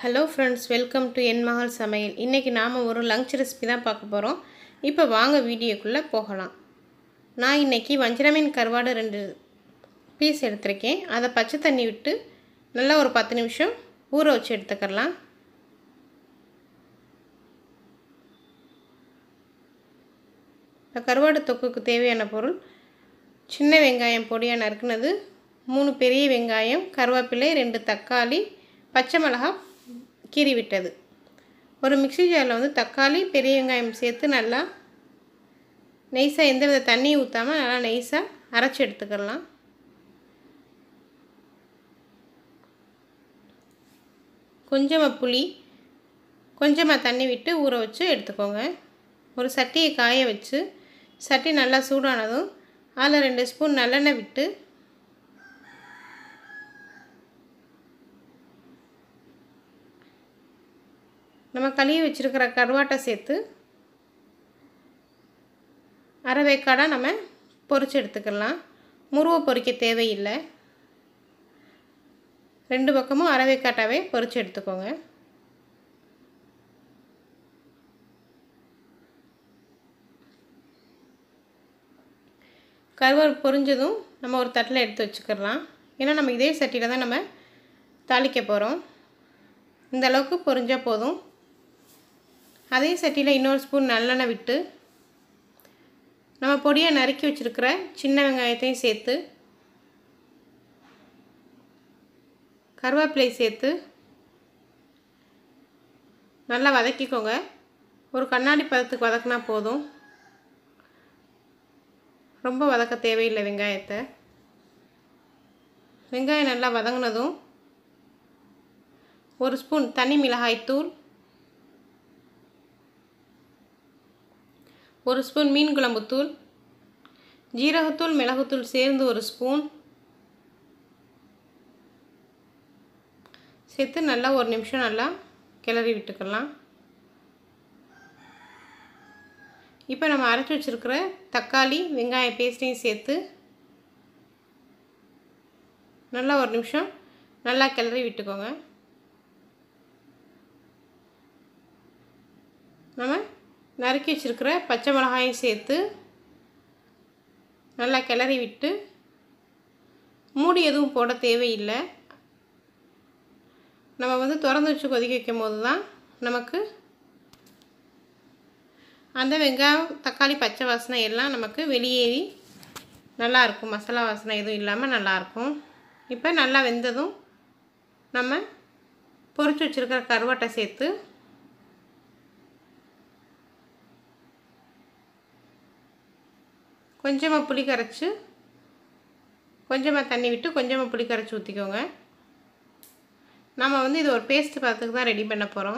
hello friends welcome to என் மகள் சமையல் இன்றைக்கி நாம் ஒரு லஞ்ச் ரெசிபி தான் பார்க்க போகிறோம் இப்போ வாங்க வீடியோக்குள்ளே போகலாம் நான் இன்றைக்கி வஞ்சர மீன் கருவாடு ரெண்டு பீஸ் எடுத்திருக்கேன் அதை பச்சை தண்ணி விட்டு நல்லா ஒரு பத்து நிமிஷம் ஊற வச்சு எடுத்துக்கலாம் இப்போ கருவாடு தொக்குக்கு தேவையான பொருள் சின்ன வெங்காயம் பொடியாக நறுக்குனது மூணு பெரிய வெங்காயம் கருவேப்பிலை ரெண்டு தக்காளி பச்சை மிளகாய் கீறி விட்டது ஒரு மிக்ஸி ஜாரில் வந்து தக்காளி பெரிய வெங்காயம் சேர்த்து நல்லா நெய்ஸாக எந்த வித தண்ணியும் ஊற்றாமல் நல்லா நெய்ஸாக அரைச்சி எடுத்துக்கலாம் கொஞ்சமாக புளி கொஞ்சமாக தண்ணி விட்டு ஊற வச்சு எடுத்துக்கோங்க ஒரு சட்டியை காய வச்சு சட்டி நல்லா சூடானதும் அதில் ரெண்டு ஸ்பூன் நல்லெண்ணெய் விட்டு நம்ம கழுவி வச்சுருக்கிற கருவாட்டை சேர்த்து அரை வேக்காடாக நம்ம பொரிச்சு எடுத்துக்கலாம் முருவை பொரிக்க தேவையில்லை ரெண்டு பக்கமும் அரை வேக்காட்டாவே பொரிச்சு எடுத்துக்கோங்க கருவாடு பொரிஞ்சதும் நம்ம ஒரு தட்டில் எடுத்து வச்சுக்கிடலாம் ஏன்னா நம்ம இதே சட்டியில் தான் நம்ம தாளிக்க போகிறோம் இந்த அளவுக்கு பொரிஞ்சால் போதும் அதே சட்டியில் இன்னொரு ஸ்பூன் நல்லெண்ணெய் விட்டு நம்ம பொடியாக நறுக்கி வச்சுருக்கிற சின்ன வெங்காயத்தையும் சேர்த்து கருவேப்பிலை சேர்த்து நல்லா வதக்கிக்கோங்க ஒரு கண்ணாடி பதத்துக்கு வதக்கினா போதும் ரொம்ப வதக்க தேவையில்லை வெங்காயத்தை வெங்காயம் நல்லா வதங்கினதும் ஒரு ஸ்பூன் தனி மிளகாய்த்தூள் ஒரு ஸ்பூன் மீன் குழம்புத்தூள் ஜீரகத்தூள் மிளகுத்தூள் சேர்ந்து ஒரு ஸ்பூன் சேர்த்து நல்லா ஒரு நிமிஷம் நல்லா கிளறி விட்டுக்கலாம் இப்போ நம்ம அரைச்சி வச்சுருக்கிற தக்காளி வெங்காய பேஸ்ட்டையும் சேர்த்து நல்லா ஒரு நிமிஷம் நல்லா கிளறி விட்டுக்கோங்க நம்ம நறுக்கி வச்சுருக்கிற பச்சை மிளகாயும் சேர்த்து நல்லா கிளறி விட்டு மூடி எதுவும் போட தேவையில்லை நம்ம வந்து திறந்து வச்சு கொதிக்க வைக்கும் போது தான் நமக்கு அந்த வெங்காயம் தக்காளி பச்சை வாசனை எல்லாம் நமக்கு வெளியேறி நல்லாயிருக்கும் மசாலா வாசனை எதுவும் இல்லாமல் நல்லாயிருக்கும் இப்போ நல்லா வெந்ததும் நம்ம பொரிச்சு வச்சுருக்கிற கருவாட்டை சேர்த்து கொஞ்சமாக புளி கரைச்சி கொஞ்சமாக தண்ணி விட்டு கொஞ்சமாக புளி கரைச்சி ஊற்றிக்கோங்க நம்ம வந்து இது ஒரு பேஸ்ட் பார்த்துக்கு தான் ரெடி பண்ண போகிறோம்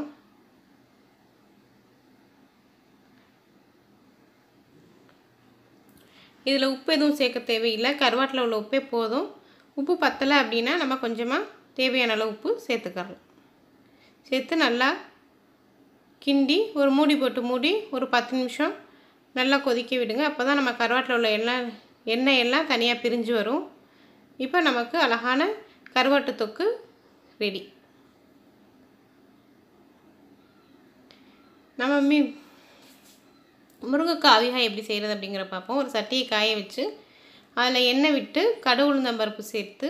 இதில் உப்பு எதுவும் சேர்க்க தேவையில்லை கருவாட்டில் உள்ள உப்பே போதும் உப்பு பத்தலை அப்படின்னா நம்ம கொஞ்சமாக தேவையான அளவு உப்பு சேர்த்துக்கலாம் சேர்த்து நல்லா கிண்டி ஒரு மூடி போட்டு மூடி ஒரு பத்து நிமிஷம் நல்லா கொதிக்க விடுங்க அப்போ தான் நம்ம கருவாட்டில் உள்ள எண்ணெய் எண்ணெய் எல்லாம் தனியாக பிரிஞ்சு வரும் இப்போ நமக்கு அழகான கருவாட்டு தொக்கு ரெடி நம்ம மீ முருங்கைக்காய் அவிகாய் எப்படி செய்கிறது அப்படிங்கிற பார்ப்போம் ஒரு சட்டியை காய வச்சு அதில் எண்ணெய் விட்டு கடு உளுந்தம்பருப்பு சேர்த்து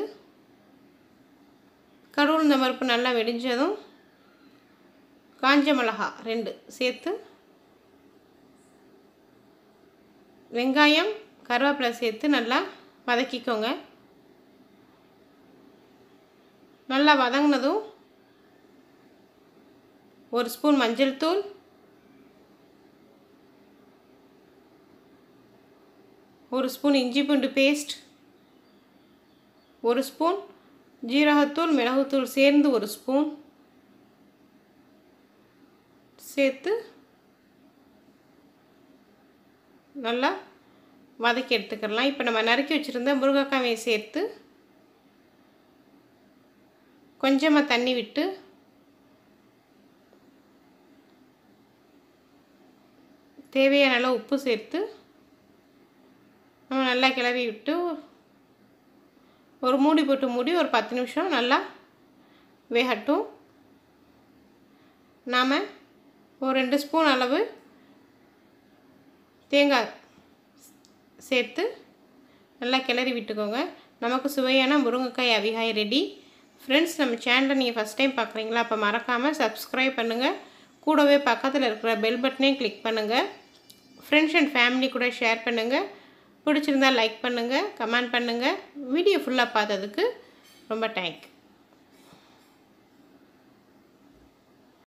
கடு உளுந்தம்பருப்பு நல்லா வெடிஞ்சதும் காஞ்ச மிளகா ரெண்டு சேர்த்து வெங்காயம் கருவேப்பிலை சேர்த்து நல்லா வதக்கிக்கோங்க நல்லா வதங்கினதும் ஒரு ஸ்பூன் மஞ்சள் தூள் ஒரு ஸ்பூன் இஞ்சி பூண்டு பேஸ்ட் ஒரு ஸ்பூன் ஜீரகத்தூள் மிளகுத்தூள் சேர்ந்து ஒரு ஸ்பூன் சேர்த்து நல்லா வதக்கி எடுத்துக்கலாம் இப்போ நம்ம நறுக்கி வச்சுருந்த முருங்கைக்காயை சேர்த்து கொஞ்சமாக தண்ணி விட்டு தேவையான அளவு உப்பு சேர்த்து நம்ம நல்லா கிளறி விட்டு ஒரு மூடி போட்டு மூடி ஒரு பத்து நிமிஷம் நல்லா வேகட்டும் நாம் ஒரு ரெண்டு ஸ்பூன் அளவு தேங்காய் சேர்த்து நல்லா கிளறி விட்டுக்கோங்க நமக்கு சுவையான முருங்கைக்காய் அவிகாய் ரெடி ஃப்ரெண்ட்ஸ் நம்ம சேனலை நீங்கள் ஃபஸ்ட் டைம் பார்க்குறீங்களா அப்போ மறக்காமல் சப்ஸ்கிரைப் பண்ணுங்கள் கூடவே பக்கத்தில் இருக்கிற பெல் பட்டனையும் கிளிக் பண்ணுங்கள் ஃப்ரெண்ட்ஸ் அண்ட் ஃபேமிலி கூட ஷேர் பண்ணுங்கள் பிடிச்சிருந்தா லைக் பண்ணுங்கள் கமெண்ட் பண்ணுங்கள் வீடியோ ஃபுல்லாக பார்த்ததுக்கு ரொம்ப தேங்க்யூ